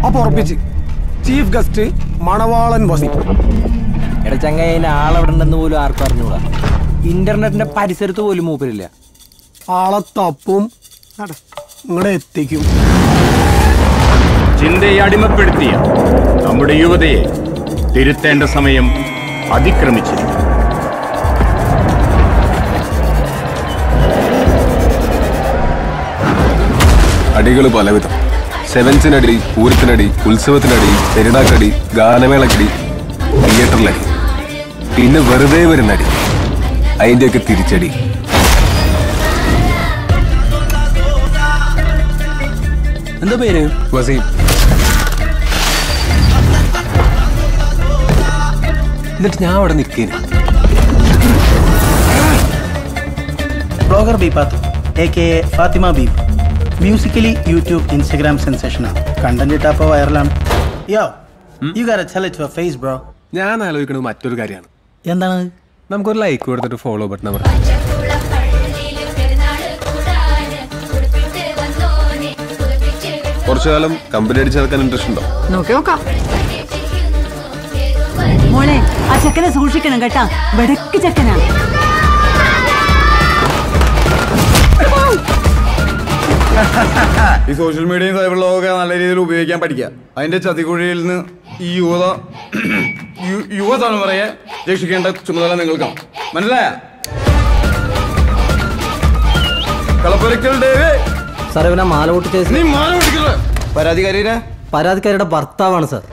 അപ്പൊ ഉറപ്പിച്ച് chief guest മണവാളൻ വസി എടാ ചങ്ങായി അതിന് ആളെവിടെ ഉണ്ടെന്ന് പോലും ആർക്കും അറിഞ്ഞൂടാ ഇന്റർനെറ്റിന്റെ പരിസരത്ത് പോലും മൂപ്പരില്ല ആളെ തപ്പും ഇങ്ങടെ എത്തിക്കും ചിന്തയെ അടിമപ്പെടുത്തിയ നമ്മുടെ യുവതയെ തിരുത്തേണ്ട സമയം അതിക്രമിച്ചിരിക്കുന്നു അടികൾ പലവിധം സെവൻസിനടി പൂരത്തിനടി ഉത്സവത്തിനടി പെരുന്നാക്കടി ഗാനമേളക്കടി തിയേറ്ററിലടി പിന്നെ വെറുതെ വരുന്നടി അതിന്റെയൊക്കെ തിരിച്ചടി എന്താ പേര് വസീം എന്നിട്ട് ഞാൻ അവിടെ നിൽക്കേന് ബ്ലോഗർ ബീപാത്ത് എ കെ എ ഫാത്തിമ ബീപ് മ്യൂസിക്കലി യൂട്യൂബ് ഇൻസ്റ്റഗ്രാം സെൻസേഷനാണ് കണ്ടന്റ് ഇട്ടപ്പോൾ വൈറലാണ് yo you got tell it your face bro ഞാൻ ആലോചിക്കുന്നത് മറ്റൊരു കാര്യമാണ് എന്താണ് നമുക്കൊരു ലൈക്ക് കൊടുത്തിട്ട് ഫോളോ ബട്ടൺ അമർ കുറച്ചു കാലം കമ്പനി അടിച്ച് നടക്കാൻ ഇൻട്രസ്റ്റ് ഉണ്ടോ നോക്കി നോക്കാം മോളെ ആ ചെക്കനെ സൂക്ഷിക്കണം കേട്ടാ വെടക്ക് ചെക്കനാ ഈ സോഷ്യൽ മീഡിയയും സൈബർ ലോകമൊക്കെ നല്ല രീതിയിൽ ഉപയോഗിക്കാൻ പഠിക്കുക അതിന്റെ ചതിക്കുഴിയിൽ നിന്ന് ഈ യുവത യു- യുവതലമുറയെ രക്ഷിക്കേണ്ട ചുമതല നിങ്ങൾക്കാണ് മനസ്സിലായ കളപ്പുരക്കൽ ഡേവേ സാർ ഇവനെ മാല പൊട്ടിച്ച നീ മാല പൊട്ടിക്കല്ലേ പരാതിക്കാരിനെ പരാതിക്കാരുടെ ഭർത്താവാണ് സാർ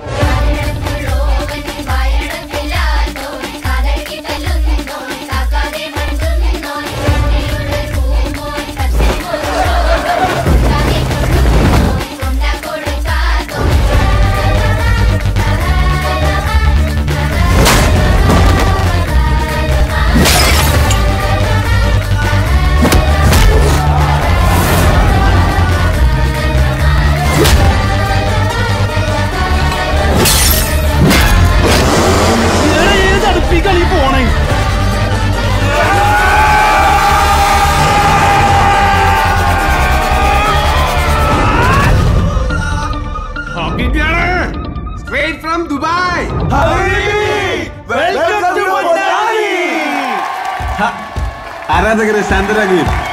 ആരാധകരെ ശാന്തരാകുകയും